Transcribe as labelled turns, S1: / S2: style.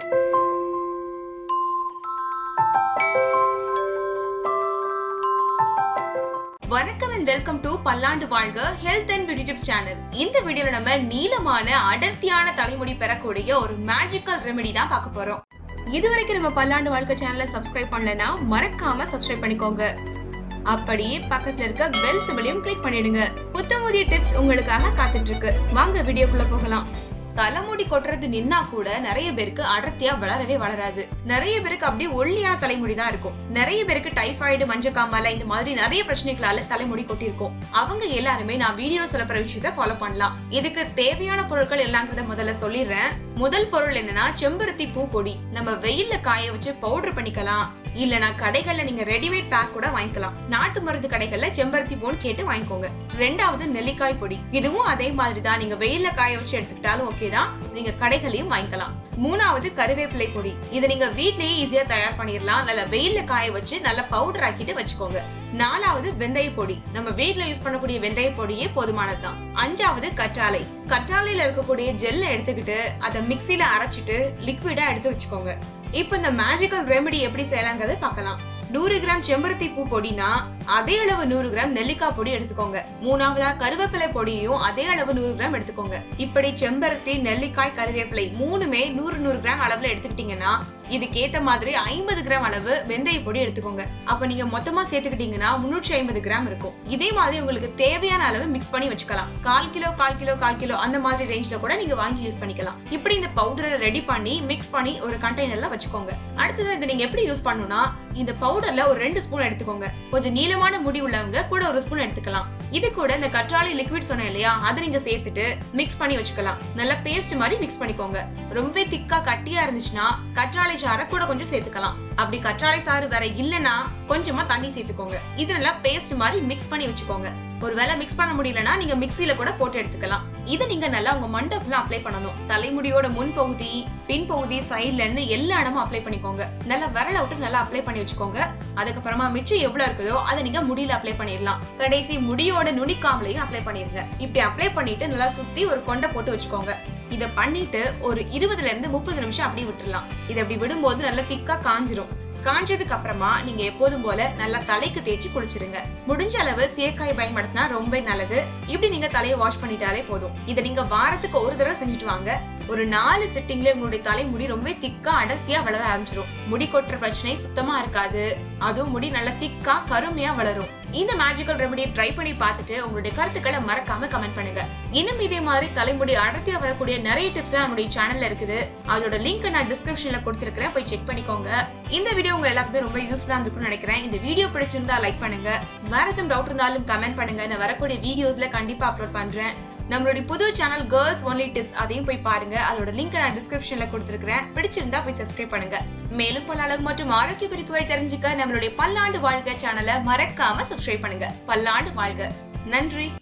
S1: வணக்கம் and welcome to Pallandu Vazhga health and beauty tips channel இந்த வீடியோல நம்ம நீளமான அடர்த்தியான தலைமுடி பெறக்கூடிய ஒரு மேஜிக்கல் ரெமெடி தான் பார்க்க போறோம் இதுவரைக்கும் நம்ம பல்லாண்டு வாழ்க்கை சேனலை சப்ஸ்கிரைப் பண்ணலனா மறக்காம சப்ஸ்கிரைப் பண்ணிக்கோங்க அப்படியே பக்கத்துல இருக்க பெல் சிம்பிளையும் கிளிக் பண்ணிடுங்க புத்தமுதிய டிப்ஸ் உங்களுக்காக காத்துட்டு இருக்கு வாங்க வீடியோக்குள்ள போகலாம் தலைமுடி கொட்டுறது நின்னா கூட நிறைய பேருக்கு அடர்த்தியா வளரவே வளராது நிறைய பேருக்கு அப்படியே ஒல்லியான தலைமுடி தான் இருக்கும் நிறைய பேருக்கு டைஃபாய்டு மஞ்சக்காமல இந்த மாதிரி நிறைய பிரச்சனைகளால தலைமுடி கொட்டிருக்கும் அவங்க எல்லாருமே நான் வீடியோ சொல்ல போற விஷயத்த ஃபாலோ பண்ணலாம் இதுக்கு தேவையான பொருட்கள் எல்லாங்கிறத முதல்ல சொல்லிடுறேன் முதல் பொருள் என்னன்னா செம்பருத்தி பூ பொடி நம்ம வெயில்ல காய வச்சு பவுடர் பண்ணிக்கலாம் இல்லனா கடைகள்ல நீங்க ரெடிமேட் பேக் கூட வாங்கிக்கலாம் நாட்டு மருந்து கடைகள்ல செம்பருத்தி பூன்னு கேட்டு வாங்கிக்கோங்க ரெண்டாவது நெல்லிக்காய் பொடி இதுவும் அதே மாதிரி தான் நீங்க வெயில்ல காய வச்சு எடுத்துக்கிட்டாலும் ஓகே தான் நீங்க கடைகளையும் வாங்கிக்கலாம் மூணாவது கருவேப்பிலை பொடி இதை நீங்க வீட்லயே ஈஸியா தயார் பண்ணிடலாம் நல்ல வெயில்ல காய வச்சு நல்ல பவுடர் ஆக்கிட்டு வச்சுக்கோங்க நாலாவது வெந்தய பொடி நம்ம வீட்ல யூஸ் பண்ணக்கூடிய வெந்தய பொடியே போதுமானதுதான் அஞ்சாவது கற்றாழை கற்றாழையில இருக்கக்கூடிய ஜெல்லை எடுத்துக்கிட்டு அதை மிக்சில அரைச்சிட்டு லிக்விடா எடுத்து வச்சுக்கோங்க இப்போ இந்த மேஜிக்கல் ரெமெடி எப்படி செய்யலாங்கிறத பார்க்கலாம் நூறு கிராம் செம்பருத்தி பூ பொடினா அதே அளவு நூறு கிராம் நெல்லிக்காய் பொடி எடுத்துக்கோங்க மூணாவதா கருவேப்பிலை பொடியும் அதே அளவு நூறு கிராம் எடுத்துக்கோங்க இப்படி செம்பருத்தி நெல்லிக்காய் கருவேப்பிலை மூணுமே நூறு நூறு கிராம் அளவுல எடுத்துக்கிட்டீங்கன்னா இதுக்கேத்த மாதிரி ஐம்பது கிராம் அளவு வெந்தய பொடி எடுத்துக்கோங்க அப்ப நீங்க மொத்தமா சேர்த்துக்கிட்டீங்கன்னா முன்னூற்றி ஐம்பது கிராம் இருக்கும் இதே மாதிரி உங்களுக்கு தேவையான அளவு மிக்ஸ் பண்ணி வச்சுக்கலாம் கால் கிலோ கால் கிலோ கால் கிலோ அந்த மாதிரி ரேஞ்ச்ல கூட நீங்க வாங்கி யூஸ் பண்ணிக்கலாம் இப்படி இந்த பவுடரை ரெடி பண்ணி மிக்ஸ் பண்ணி ஒரு கண்டெய்னர்ல வச்சுக்கோங்க அடுத்தது இதை நீங்க எப்படி யூஸ் பண்ணணும்னா இந்த பவுடர்ல ஒரு ரெண்டு ஸ்பூன் எடுத்துக்கோங்க கொஞ்சம் நீளமான முடி உள்ளவங்க கூட ஒரு ஸ்பூன் எடுத்துக்கலாம் இது கூட இந்த கற்றாழை லிக்விட் சொன்னேன் இல்லையா அதை நீங்க சேர்த்துட்டு மிக்ஸ் பண்ணி வச்சுக்கலாம் நல்லா பேஸ்ட் மாதிரி மிக்ஸ் பண்ணிக்கோங்க ரொம்பவே திக்கா கட்டியா இருந்துச்சுன்னா கற்றாழை சாறை கூட கொஞ்சம் சேர்த்துக்கலாம் அப்படி கற்றாழை சாறு வேற இல்லனா கொஞ்சமா தண்ணி சேர்த்துக்கோங்க இது நல்லா பேஸ்ட் மாதிரி மிக்ஸ் பண்ணி வச்சுக்கோங்க ஒருவேளை மிக்ஸ் பண்ண முடியலனா நீங்க மிக்ஸில கூட போட்டு எடுத்துக்கலாம் இதை நீங்க நல்லா உங்க மண்டை ஃபுல்லா அப்ளை பண்ணணும் தலைமுடியோட முன் பகுதி பின் பகுதி சைட்லன்னு எல்லா இடமும் அப்ளை பண்ணிக்கோங்க நல்லா விரல விட்டு நல்லா அப்ளை பண்ணி வச்சுக்கோங்க அதுக்கப்புறமா மிச்சம் எவ்வளவு இருக்குதோ அதை நீங்க முடியில அப்ளை பண்ணிடலாம் கடைசி முடியோட நுனிக்காமலையும் அப்ளை பண்ணிருங்க இப்படி அப்ளை பண்ணிட்டு நல்லா சுத்தி ஒரு கொண்டை போட்டு வச்சுக்கோங்க இத பண்ணிட்டு ஒரு இருபதுல இருந்து முப்பது நிமிஷம் அப்படியே விட்டுறலாம் இதை அப்படி விடும்போது நல்லா திக்கா காஞ்சிரும் காஞ்சதுக்கு அப்புறமா நீங்க எப்போதும் போல நல்லா தலைக்கு தேய்ச்சி குளிச்சிருங்க முடிஞ்ச அளவு சேக்காய் பயன்படுத்தினா ரொம்ப நல்லது இப்படி நீங்க தலையை வாஷ் பண்ணிட்டாலே போதும் இதை நீங்க வாரத்துக்கு ஒரு தடவை செஞ்சுட்டு வாங்க ஒரு நாலு சிட்டிங்ல உங்களுடைய தலைமுடி ரொம்ப திக்கா அடர்த்தியா வளர ஆரம்பிச்சிரும் முடி கொட்டுற பிரச்சனை சுத்தமா இருக்காது அதுவும் முடி நல்லா திக்கா கருமையா வளரும் இந்த மேஜிக்கல் ரெமடியை ட்ரை பண்ணி பார்த்துட்டு உங்களுடைய கருத்துக்களை மறக்காம கமெண்ட் பண்ணுங்க இன்னும் இதே மாதிரி தலைமுடி அடர்த்தியா வரக்கூடிய நிறைய டிப்ஸ் நம்முடைய சேனல்ல இருக்குது அதோட லிங்க் நான் டிஸ்கிரிப்ஷன்ல கொடுத்துருக்கேன் போய் செக் பண்ணிக்கோங்க இந்த வீடியோ உங்க எல்லாருக்குமே ரொம்ப யூஸ்ஃபுல்லா இருந்திருக்கும்னு நினைக்கிறேன் இந்த வீடியோ பிடிச்சிருந்தா லைக் பண்ணுங்க வேற எதுவும் டவுட் இருந்தாலும் கமெண்ட் பண்ணுங்க நான் வரக்கூடிய வீடியோஸ்ல கண்டிப்பா அப்லோட் பண்றேன் நம்மளுடைய புது சேனல் கேர்ள்ஸ் ஒன்லி டிப்ஸ் அதையும் போய் பாருங்க அதோட லிங்க் நான் டிஸ்கிரிப்ஷன்ல கொடுத்துருக்கேன் பிடிச்சிருந்தா போய் சப்ஸ்கிரைப் பண்ணுங்க மேலும் பல அழகு மற்றும் ஆரோக்கிய குறிப்புகள் தெரிஞ்சுக்க நம்மளுடைய பல்லாண்டு வாழ்க சேனலை மறக்காம சப்ஸ்கிரைப் பண்ணுங்க பல்லாண்டு வாழ்க நன்றி